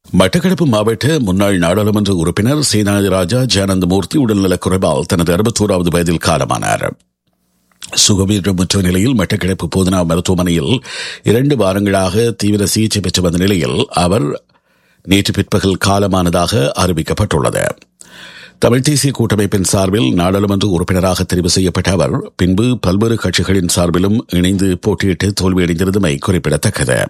மட்டக்களப்பு மாவட்ட முன்னாள் நாடாளுமன்ற உறுப்பினர் சேனாதி ராஜா ஜானந்தமூர்த்தி உடல்நலக் குறைவால் தனது அறுபத்தோராவது வயதில் காலமானார் சுகவீரமுற்ற நிலையில் மட்டக்களப்பு போதனா மருத்துவமனையில் இரண்டு வாரங்களாக தீவிர சிகிச்சை பெற்று வந்த நிலையில் அவர் நேற்று பிற்பகல் காலமானதாக அறிவிக்கப்பட்டுள்ளது தமிழ் தேசிய கூட்டமைப்பின் சார்பில் நாடாளுமன்ற உறுப்பினராக தெரிவு செய்யப்பட்ட அவர் பின்பு பல்வேறு கட்சிகளின் சார்பிலும் இணைந்து போட்டியிட்டு தோல்வியடைந்திருந்தமை குறிப்பிடத்தக்கது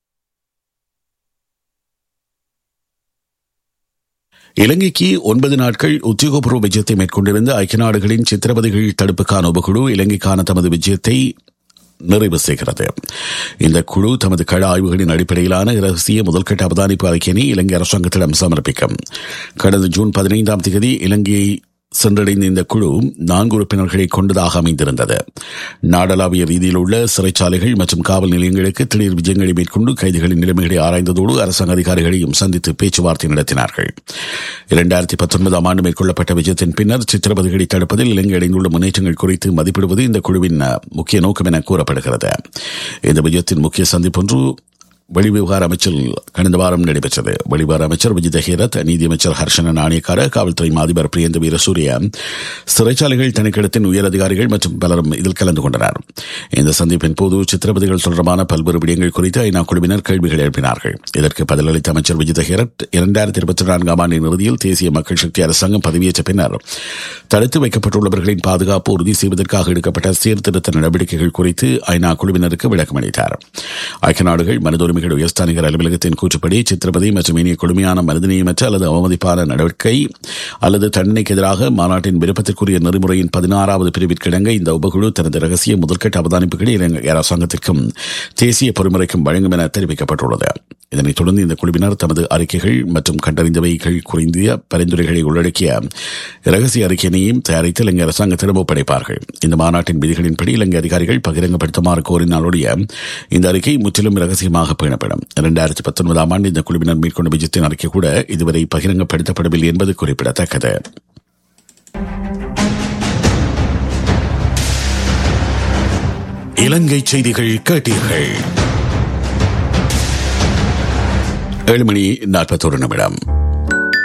இலங்கைக்கு ஒன்பது நாட்கள் உத்தியோகபூர்வ விஜயத்தை மேற்கொண்டிருந்த ஐக்கிய நாடுகளின் சித்திரவதைகள் தடுப்புக்கான உபகுழு இலங்கைக்கான தமது விஜயத்தை நிறைவு செய்கிறது இந்த குழு தமது கள ஆய்வுகளின் அடிப்படையிலான இரகசிய முதல்கட்ட அவதானிப்பு அறிக்கையினை இலங்கை அரசாங்கத்திடம் சமர்ப்பிக்கும் கடந்த ஜூன் பதினைந்தாம் தேதி இலங்கையை சென்றடைந்த இந்த குழு நான்கு உறுப்பினர்களை கொண்டதாக அமைந்திருந்தது நாடளாவிய ரீதியில் உள்ள சிறைச்சாலைகள் மற்றும் காவல் நிலையங்களுக்கு திடீர் விஜயங்களை மேற்கொண்டு கைதிகளின் நிலைமைகளை ஆராய்ந்ததோடு அரசாங்க அதிகாரிகளையும் சந்தித்து பேச்சுவார்த்தை நடத்தினார்கள் இரண்டாயிரத்தி பத்தொன்பதாம் ஆண்டு மேற்கொள்ளப்பட்ட விஜயத்தின் பின்னர் சித்திரவதைகளை தடுப்பதில் இலங்கை அடைந்துள்ள முன்னேற்றங்கள் குறித்து மதிப்பிடுவது இந்த குழுவின் முக்கிய நோக்கம் என கூறப்படுகிறது இந்த விஜயத்தின் முக்கிய சந்திப்பொன்று வெளிவிவகார அமைச்சர் கடந்த வாரம் நடைபெற்றது வெளிவிவகார அமைச்சர் விஜித ஹேரத் நீதியமைச்சர் ஹர்ஷன நாணயக்கார காவல்துறை மாதிபர் பிரியந்த வீரசூரிய சிறைச்சாலைகள் திணைக்களத்தின் உயர் அதிகாரிகள் மற்றும் பலரும் இதில் கலந்து கொண்டனர் இந்த சந்திப்பின் போது சித்திரவதைகள் தொடர்பான பல்வேறு விடயங்கள் குறித்து ஐநா குழுவினர் கேள்விகள் எழுப்பினார்கள் இதற்கு பதிலளித்த அமைச்சர் விஜித ஹேரத் இரண்டாயிரத்தி இருபத்தி நான்காம் ஆண்டின் இறுதியில் தேசிய மக்கள் சக்தி அரசாங்கம் பதவியேற்ற பின்னர் தடுத்து வைக்கப்பட்டுள்ளவர்களின் பாதுகாப்பு உறுதி செய்வதற்காக எடுக்கப்பட்ட சீர்திருத்த நடவடிக்கைகள் குறித்து ஐநா குழுவினருக்கு விளக்கம் அளித்தார் ஐக்கிய நாடுகள் மனித உரிமைகள் உயர்ஸ்தானிகர் அலுவலகத்தின் கூற்றுப்படி சித்திரவதை மற்றும் இனிய கொடுமையான மனிதநேயமற்ற அல்லது அவமதிப்பான நடவடிக்கை அல்லது தண்டனைக்கு எதிராக மாநாட்டின் விருப்பத்திற்குரிய நெறிமுறையின் பதினாறாவது பிரிவிற்கிடங்க இந்த உபகுழு தனது ரகசிய முதற்கட்ட அவதானிப்புகளை இலங்கை அரசாங்கத்திற்கும் தேசிய பொறிமுறைக்கும் வழங்கும் என தெரிவிக்கப்பட்டுள்ளது இதனைத் தொடர்ந்து இந்த குழுவினர் தமது அறிக்கைகள் மற்றும் கண்டறிந்தவைகள் குறிந்த பரிந்துரைகளை உள்ளடக்கிய ரகசிய அறிக்கையினையும் தயாரித்து இலங்கை அரசாங்கத்திடம் ஒப்படைப்பார்கள் இந்த மாநாட்டின் விதிகளின்படி இலங்கை அதிகாரிகள் பகிரங்கப்படுத்துமாறு கோரினாலுடைய இந்த அறிக்கை முற்றிலும் ரகசியமாக பேணப்படும் இரண்டாயிரத்தி பத்தொன்பதாம் ஆண்டு இந்த குழுவினர் மேற்கொண்ட விஜயத்தின் அறிக்கை கூட இதுவரை பகிரங்கப்படுத்தப்படவில்லை என்பது குறிப்பிடத்தக்கது இலங்கை செய்திகள் கேட்டீர்கள் ஏழு மணி நாற்பத்தோரு நிமிடம்